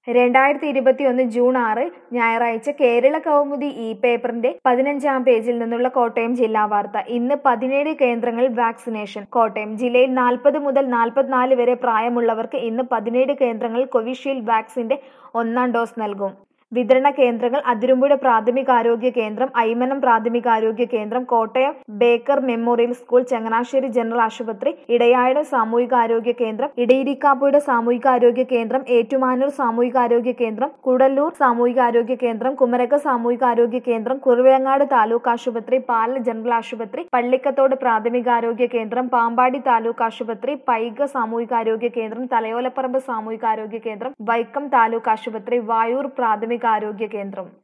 രണ്ടായിരത്തി ഇരുപത്തിയൊന്ന് ജൂൺ ആറ് ഞായറാഴ്ച കേരള കൗമുദി ഇ പേപ്പറിന്റെ പതിനഞ്ചാം പേജിൽ നിന്നുള്ള കോട്ടയം ജില്ലാ വാർത്ത ഇന്ന് പതിനേഴ് കേന്ദ്രങ്ങളിൽ വാക്സിനേഷൻ കോട്ടയം ജില്ലയിൽ നാൽപ്പത് മുതൽ നാൽപ്പത്തിനാല് വരെ പ്രായമുള്ളവർക്ക് ഇന്ന് പതിനേഴ് കേന്ദ്രങ്ങളിൽ കോവിഷീൽഡ് വാക്സിന്റെ ഒന്നാം ഡോസ് നൽകും വിതരണ കേന്ദ്രങ്ങൾ അതിരമ്പുഴ പ്രാഥമികാരോഗ്യ കേന്ദ്രം ഐമനം പ്രാഥമികാരോഗ്യ കേന്ദ്രം Kottayam Baker memorial school Changanassery general ആശുപത്രി ഇടയാഴം സാമൂഹികാരോഗ്യ കേന്ദ്രം ഇടയിരിക്കാപ്പുഴ സാമൂഹികാരോഗ്യ കേന്ദ്രം ഏറ്റുമാനൂർ സാമൂഹികാരോഗ്യ കേന്ദ്രം കുടല്ലൂർ സാമൂഹികാരോഗ്യ കേന്ദ്രം കുമരക സാമൂഹികാരോഗ്യ കേന്ദ്രം കുറുവിലങ്ങാട് താലൂക്ക് ആശുപത്രി പാല ജനറൽ ആശുപത്രി പള്ളിക്കത്തോട് പ്രാഥമികാരോഗ്യ കേന്ദ്രം പാമ്പാടി താലൂക്ക് ആശുപത്രി പൈക സാമൂഹികാരോഗ്യ കേന്ദ്രം തലയോലപ്പറമ്പ് സാമൂഹികാരോഗ്യ കേന്ദ്രം വൈക്കം താലൂക്ക് ആശുപത്രി വായൂർ പ്രാഥമികാരോഗ്യ കേന്ദ്രം